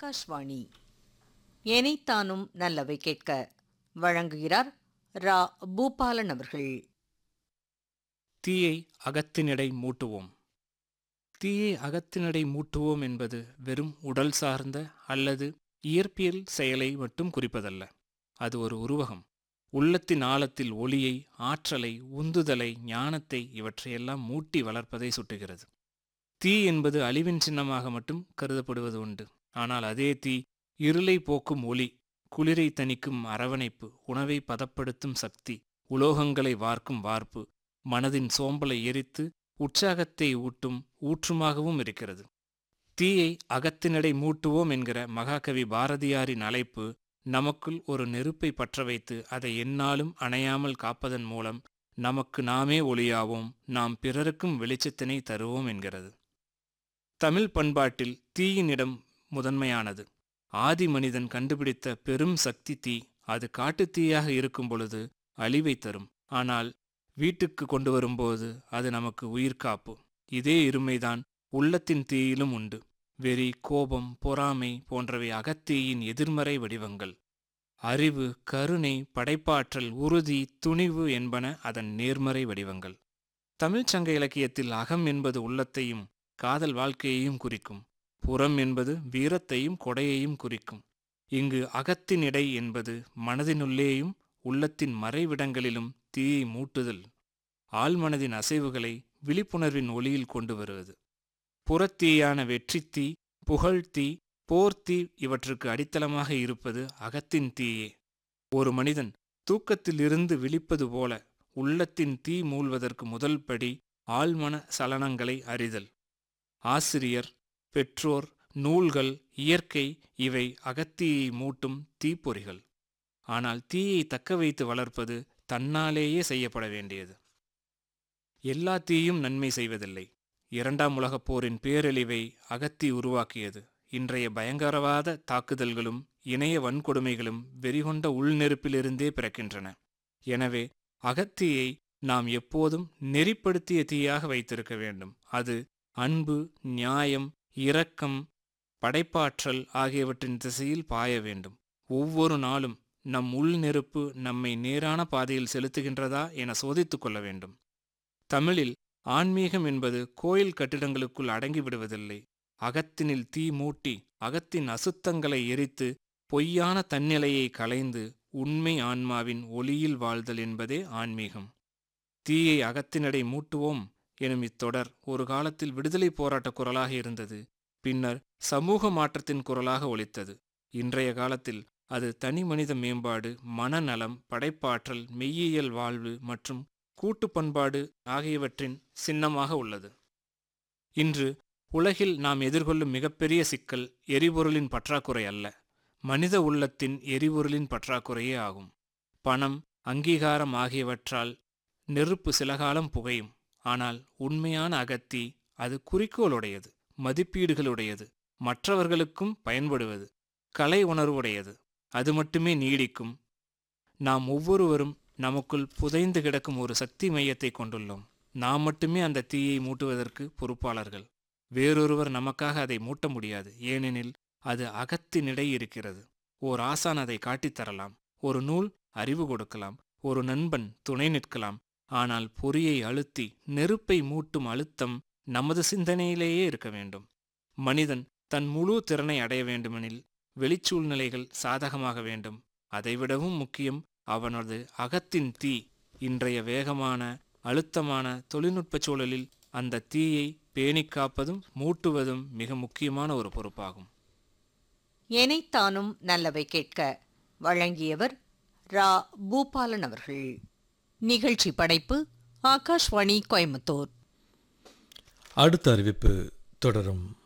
ஆகாஷ்வாணி எனைத்தானும் நல்லவை கேட்க வழங்குகிறார் ரா பூபாலன் அவர்கள் தீயை அகத்தினிடை மூட்டுவோம் தீயை அகத்தினிடை மூட்டுவோம் என்பது வெறும் உடல் சார்ந்த அல்லது இயற்பியல் செயலை மட்டும் குறிப்பதல்ல அது ஒரு உருவகம் உள்ளத்தின் ஆழத்தில் ஒளியை ஆற்றலை உந்துதலை ஞானத்தை இவற்றையெல்லாம் மூட்டி வளர்ப்பதை சுட்டுகிறது தீ என்பது அழிவின் சின்னமாக மட்டும் கருதப்படுவது உண்டு ஆனால் அதே தீ இருளை போக்கும் ஒளி குளிரை தணிக்கும் அரவணைப்பு உணவை பதப்படுத்தும் சக்தி உலோகங்களை வார்க்கும் வார்ப்பு மனதின் சோம்பலை எரித்து உற்சாகத்தை ஊட்டும் ஊற்றுமாகவும் இருக்கிறது தீயை அகத்தினடை மூட்டுவோம் என்கிற மகாகவி பாரதியாரின் அழைப்பு நமக்குள் ஒரு நெருப்பை பற்ற வைத்து அதை எந்நாளும் அணையாமல் காப்பதன் மூலம் நமக்கு நாமே ஒளியாவோம் நாம் பிறருக்கும் வெளிச்சத்தினை தருவோம் என்கிறது தமிழ் பண்பாட்டில் தீயின் இடம் முதன்மையானது ஆதி மனிதன் கண்டுபிடித்த பெரும் சக்தி தீ அது காட்டுத் தீயாக இருக்கும் பொழுது அழிவை தரும் ஆனால் வீட்டுக்கு கொண்டு வரும்போது அது நமக்கு உயிர்காப்பு இதே இருமைதான் உள்ளத்தின் தீயிலும் உண்டு வெறி கோபம் பொறாமை போன்றவை அகத்தீயின் எதிர்மறை வடிவங்கள் அறிவு கருணை படைப்பாற்றல் உறுதி துணிவு என்பன அதன் நேர்மறை வடிவங்கள் தமிழ்ச் சங்க இலக்கியத்தில் அகம் என்பது உள்ளத்தையும் காதல் வாழ்க்கையையும் குறிக்கும் புறம் என்பது வீரத்தையும் கொடையையும் குறிக்கும் இங்கு அகத்தின் இடை என்பது மனதினுள்ளேயும் உள்ளத்தின் மறைவிடங்களிலும் தீயை மூட்டுதல் ஆழ்மனதின் அசைவுகளை விழிப்புணர்வின் ஒளியில் கொண்டு வருவது புறத்தீயான வெற்றித்தீ புகழ்த்தீ போர்த்தீ இவற்றுக்கு அடித்தளமாக இருப்பது அகத்தின் தீயே ஒரு மனிதன் தூக்கத்திலிருந்து விழிப்பது போல உள்ளத்தின் தீ மூழ்வதற்கு முதல் படி ஆழ்மன சலனங்களை அறிதல் ஆசிரியர் பெற்றோர் நூல்கள் இயற்கை இவை அகத்தீயை மூட்டும் தீப்பொறிகள் ஆனால் தீயை தக்க வைத்து வளர்ப்பது தன்னாலேயே செய்யப்பட வேண்டியது எல்லா தீயும் நன்மை செய்வதில்லை இரண்டாம் உலகப் போரின் பேரழிவை அகத்தி உருவாக்கியது இன்றைய பயங்கரவாத தாக்குதல்களும் இணைய வன்கொடுமைகளும் வெறிகொண்ட உள்நெருப்பிலிருந்தே பிறக்கின்றன எனவே அகத்தியை நாம் எப்போதும் நெறிப்படுத்திய தீயாக வைத்திருக்க வேண்டும் அது அன்பு நியாயம் இரக்கம் படைப்பாற்றல் ஆகியவற்றின் திசையில் பாய வேண்டும் ஒவ்வொரு நாளும் நம் உள் நெருப்பு நம்மை நேரான பாதையில் செலுத்துகின்றதா என சோதித்துக் கொள்ள வேண்டும் தமிழில் ஆன்மீகம் என்பது கோயில் கட்டிடங்களுக்குள் அடங்கிவிடுவதில்லை அகத்தினில் தீ மூட்டி அகத்தின் அசுத்தங்களை எரித்து பொய்யான தன்னிலையை களைந்து உண்மை ஆன்மாவின் ஒளியில் வாழ்தல் என்பதே ஆன்மீகம் தீயை அகத்தினடை மூட்டுவோம் எனும் இத்தொடர் ஒரு காலத்தில் விடுதலை போராட்ட குரலாக இருந்தது பின்னர் சமூக மாற்றத்தின் குரலாக ஒலித்தது இன்றைய காலத்தில் அது தனி மனித மேம்பாடு மனநலம் படைப்பாற்றல் மெய்யியல் வாழ்வு மற்றும் கூட்டு பண்பாடு ஆகியவற்றின் சின்னமாக உள்ளது இன்று உலகில் நாம் எதிர்கொள்ளும் மிகப்பெரிய சிக்கல் எரிபொருளின் பற்றாக்குறை அல்ல மனித உள்ளத்தின் எரிபொருளின் பற்றாக்குறையே ஆகும் பணம் அங்கீகாரம் ஆகியவற்றால் நெருப்பு சில காலம் புகையும் ஆனால் உண்மையான அகத்தி அது குறிக்கோளுடையது மதிப்பீடுகளுடையது மற்றவர்களுக்கும் பயன்படுவது கலை உணர்வுடையது அது மட்டுமே நீடிக்கும் நாம் ஒவ்வொருவரும் நமக்குள் புதைந்து கிடக்கும் ஒரு சக்தி மையத்தை கொண்டுள்ளோம் நாம் மட்டுமே அந்த தீயை மூட்டுவதற்கு பொறுப்பாளர்கள் வேறொருவர் நமக்காக அதை மூட்ட முடியாது ஏனெனில் அது அகத்தினிடை இருக்கிறது ஓர் ஆசான் அதை காட்டித்தரலாம் ஒரு நூல் அறிவு கொடுக்கலாம் ஒரு நண்பன் துணை நிற்கலாம் ஆனால் பொறியை அழுத்தி நெருப்பை மூட்டும் அழுத்தம் நமது சிந்தனையிலேயே இருக்க வேண்டும் மனிதன் தன் முழு திறனை அடைய வேண்டுமெனில் வெளிச்சூழ்நிலைகள் சாதகமாக வேண்டும் அதைவிடவும் முக்கியம் அவனது அகத்தின் தீ இன்றைய வேகமான அழுத்தமான தொழில்நுட்பச் சூழலில் அந்த தீயை பேணிக் காப்பதும் மூட்டுவதும் மிக முக்கியமான ஒரு பொறுப்பாகும் எனைத்தானும் நல்லவை கேட்க வழங்கியவர் ரா பூபாலன் அவர்கள் நிகழ்ச்சி படைப்பு ஆகாஷ்வாணி கோயம்புத்தூர் அடுத்த அறிவிப்பு தொடரும்